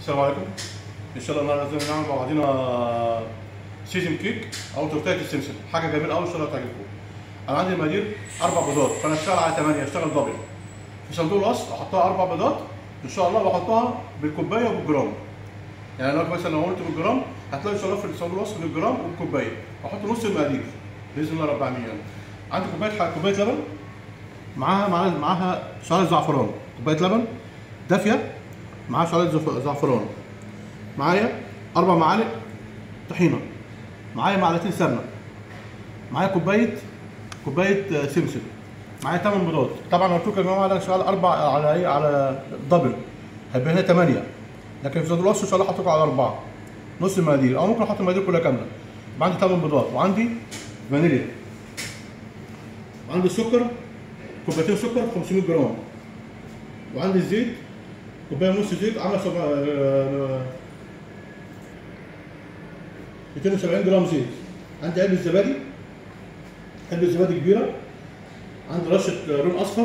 السلام عليكم ان شاء الله النهارده لازم نعمل مع بعضينا سيزم كيك او تورتيه السمسم حاجه جميله قوي ان شاء الله تعجبكم انا عندي المقادير اربع بيضات فانا اشتغل على 8 اشتغل دبل في صندوق الوصف احطها اربع بيضات ان شاء الله واحطها بالكوبايه وبالجرام يعني لو مثلا لو قلت بالجرام هتلاقي ان شاء الله في صندوق الوصف بالجرام وبالكوبايه احط نص المقادير باذن الله رب العالمين يعني عندي كوبايه كوبايه لبن معاها معاها معاها شعره زعفران كوبايه لبن دافيه معاها شعره زف- زعفران معايا اربع معالق طحينه معايا معلقتين سمنه معايا كوبايه كوبايه آه، سمسم معايا 8 بيضات طبعا قلت لكم يا جماعه انا شغال اربع على ايه على دبل هيبقى هنا 8 لكن في صندوق الوصف ان شاء الله حطيتكم على اربعه نص المقادير او ممكن احط المقادير كلها كامله يبقى عندي 8 بيضات وعندي فانيليا وعندي السكر كوبايتين سكر 500 جرام وعندي الزيت كوبايه ونص زيت عامله سبع... آه، 270 جرام زيت عندي علبه زبادي علبه زبادي كبيره عندي رشه لون اصفر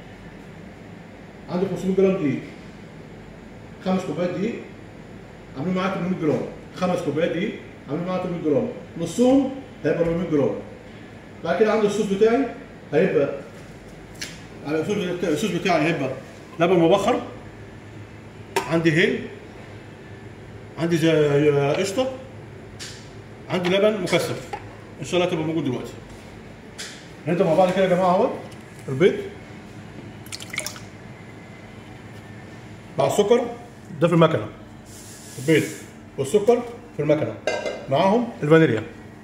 عندي 500 جرام دقيق خمس كوبايات دقيق عاملين معايا 800 جرام خمس كوبايات دقيق عاملين معايا 800 جرام نصهم هيبقى 400 جرام بعد كده عندي الصوص بتاعي هيبقى على الصوص بتاعي- الصوص بتاعي هيبقى لبن مبخر عندي هيل عندي زي قشطه عندي لبن مكثف ان شاء الله تبقى موجود دلوقتي نبدا مع بعض كده يا جماعه اهو البيض مع السكر ده في المكنه البيض والسكر في المكنه معاهم الفانيليا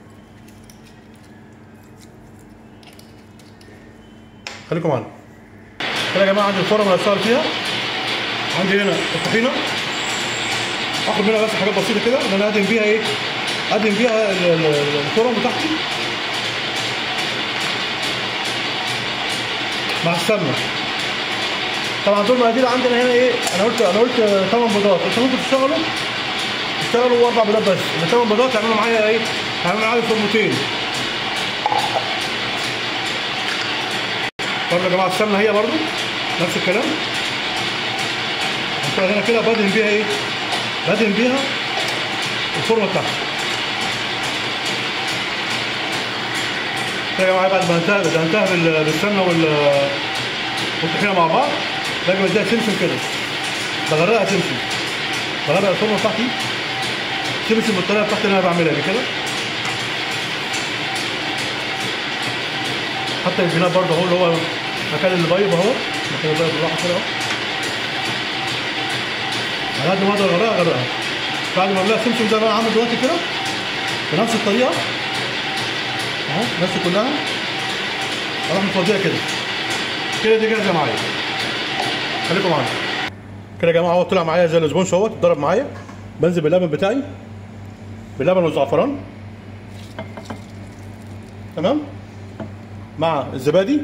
خليكم معانا كده يا جماعه عندي الفرن اللي هشتغل فيها عندي هنا الطحينه اخد منها بس حاجات بسيطه كده ان انا اقدم بيها ايه اقدم بيها ال- ال- الفرن بتاعتي مع السمنه طبعا دول مقادير عندنا هنا ايه انا قلت انا قلت 8 بيضات انتوا ممكن تشتغلوا تشتغلوا اربع بيضات بس ال 8 بيضات يعملوا معايا ايه؟ هيعملوا معايا فرمتين برضه يا جماعه السمنه هي برضه نفس الكلام هنشتغل هنا كده بدهن بيها ايه؟ بدهن بيها الفورمه بتاعتي كده يا جماعه بعد ما انتهى دهنتها بال- بالسمنه وال والطحينه مع بعض باجي بديها سمسم كده بغرقها سمسم بغرق الفورمه بتاعتي سمسم بالطريقه بتاعتي اللي انا بعملها دي كده حتى الجناب برضه اهو اللي هو مكان اللي بايب اهو مكان اللي بايب بالراحه كده اهو على قد ما اقدر اغرقها اغرقها بعد ما املاها سمسم زي ما انا عامل دلوقتي كده بنفس الطريقه اهو نفس كلها اروح مفضيها كده كده دي جاهزه معايا خليكم معايا كده يا جماعه هو طلع معايا زي الاسبونج اهوت اتضرب معايا بنزل باللبن بتاعي باللبن والزعفران تمام مع الزبادي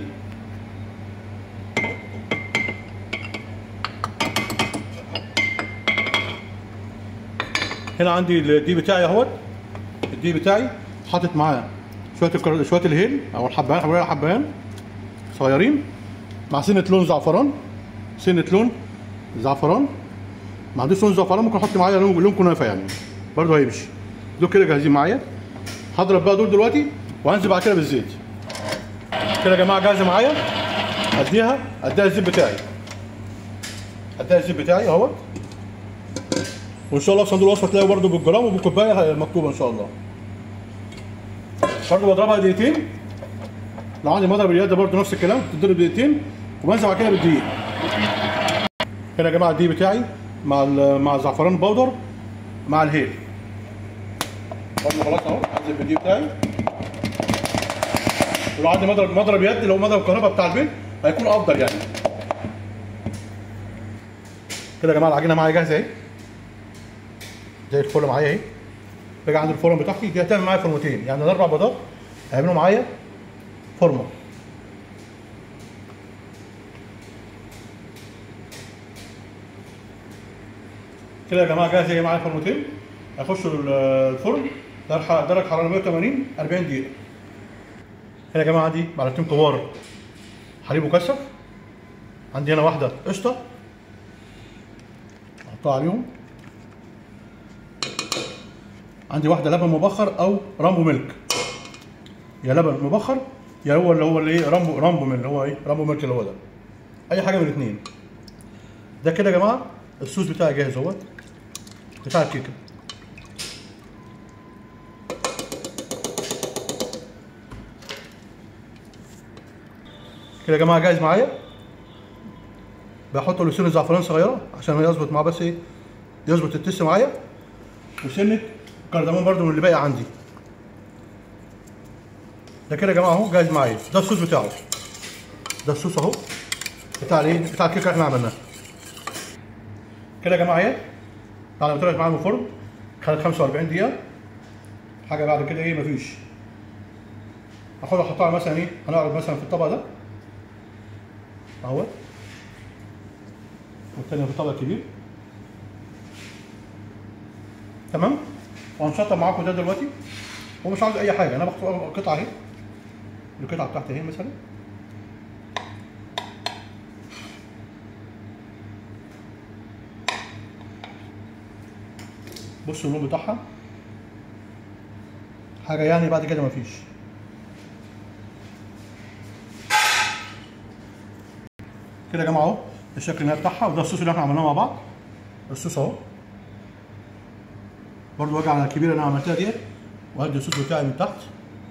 هنا عندي الدي بتاعي اهوت الدي بتاعي حاطط معاه شويه الكر... شويه الهيل او الحبهان حوالي حبهان صغيرين مع سنه لون زعفران سنه لون زعفران ما عنديش لون زعفران ممكن احط معايا لون لون كنافه يعني برضه هيمشي دول كده جاهزين معايا هضرب بقى دول دلوقتي وهنزل بعد كده بالزيت كده يا جماعه جاهزه معايا اديها اديها الزيت بتاعي اديها الزيت بتاعي اهوت وان شاء الله في صندوق الوصفه تلاقوا برده بالجرام وبالكوبايه مكتوبه ان شاء الله برضه بضربها دقيقتين لو عندي مضرب اليد برضه نفس الكلام بتضرب دقيقتين وبنزل بعد كده بالدقيق هنا يا جماعه الدقيق بتاعي مع ال- مع الزعفران باودر مع الهيل برضه خلاص اهو انزل بالدقيق بتاعي ولو عندي مضرب مضرب يد لو مضرب كهرباء بتاع البيت هيكون افضل يعني كده يا جماعه العجينه معايا جاهزه اهي زي الفل معايا اهي باجي عند الفرن بتاعتي دي هتعمل معايا فورمتين يعني الاربع بيضات هيعملوا معايا فورمه كده يا جماعه جاهز اهي معايا فورمتين هيخشوا ال- الفرن درجه درجه حراره 180 40 دقيقه هنا يا جماعه عندي معلقتين كبار حليب مكثف عندي هنا واحده قشطه احطها عليهم عندي واحده لبن مبخر او رامبو ميلك يا لبن مبخر يا هو اللي هو اللي ايه رامبو رامبو من اللي هو ايه رامبو ميلك اللي هو ده اي حاجه من الاثنين ده كده يا جماعه الصوص بتاعي جاهز اهوت بتاع الكيكه كده يا جماعه جاهز معايا بحط له سنه زعفران صغيره عشان يظبط معاه بس ايه يظبط التست معايا وسنه كردامون برده من اللي باقي عندي ده كده يا جماعه اهو جاهز معايا ده الصوص بتاعه ده الصوص اهو بتاع الايه بتاع الكيكه اللي احنا عملناها كده يا جماعه اهي بعد ما طلعت معايا من الفرن خدت 45 دقيقه حاجه بعد كده ايه مفيش هاخدها احطها مثلا ايه هنعرض مثلا في الطبق ده اهو والتانية في الطبق الكبير تمام وهنشطب معاكم ده دلوقتي ومش عاوز اي حاجه انا باخد قطعه اهي القطعه بتاعتي اهي مثلا بصوا اللون بتاعها حاجه يعني بعد كده مفيش كده يا جماعه اهو الشكل النهائي بتاعها وده الصوص اللي احنا عملناه مع بعض الصوص اهو برضو واجي على الكبيره اللي انا عملتها ديت وهدي الصوص بتاعي من تحت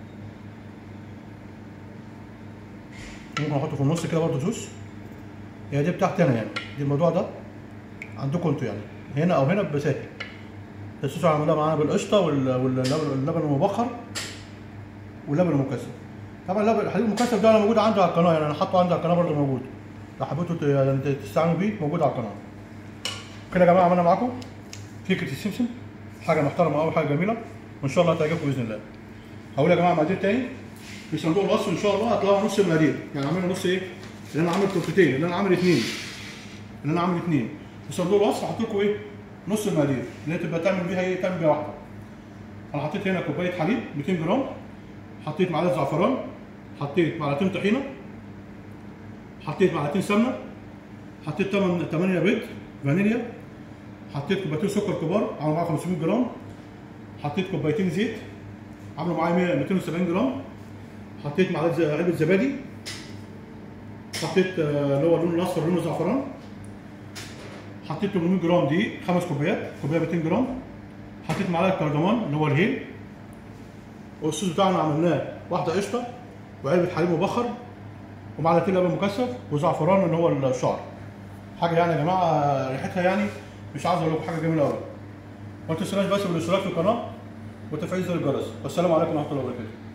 ممكن احطه في النص كده برضو صوص هي دي بتاعتي انا يعني دي الموضوع ده عندكم انتوا يعني هنا او هنا بسهل الصوص اللي عملناه معانا بالقشطه وال- واللبن اللبن المبخر واللبن المكثف طبعا اللبن الحليب المكثف ده انا موجود عندي على القناه يعني انا حاطه عندي على القناه برضه موجود لو حبيتوا ت- يعني ت- تستعانوا بيه موجود على القناه كده يا جماعه عملنا معاكم كيكه السمسم حاجه محترمه قوي حاجه جميله وان شاء الله هتعجبكم باذن الله هقول يا جماعه مقادير تاني في صندوق الوصف ان شاء الله هتلاقوا نص المقادير يعني عامل نص ايه اللي انا عامل تورتتين اللي انا عامل اثنين اللي انا عامل اثنين في صندوق الوصف هحط لكم ايه نص المقادير اللي هي تبقى تعمل بيها ايه تعمل بيها واحده انا حطيت هنا كوبايه حليب 200 جرام حطيت معلقه زعفران حطيت معلقتين طحينه حطيت معلقتين سمنه حطيت 8 8 بيض فانيليا حطيت كوبايتين سكر كبار عملوا معايا 500 جرام حطيت كوبايتين زيت عملوا معايا 100 270 جرام حطيت معلقه ز- علبه زبادي حطيت آه، اللي هو اللون الاصفر لونه زعفران حطيت 800 جرام دقيق خمس كوبايات كوبايه 200 جرام حطيت معلقه كردمان اللي هو الهيل والصوص بتاعنا عملناه واحده قشطه وعلبه حليب مبخر ومعلقتين لبن مكثف وزعفران اللي هو الشعر حاجه يعني يا جماعه ريحتها يعني مش عاوز اقول لكم حاجه جميله قوي ما تنسوناش بس بالاشتراك في القناه وتفعيل زر الجرس والسلام عليكم ورحمه الله وبركاته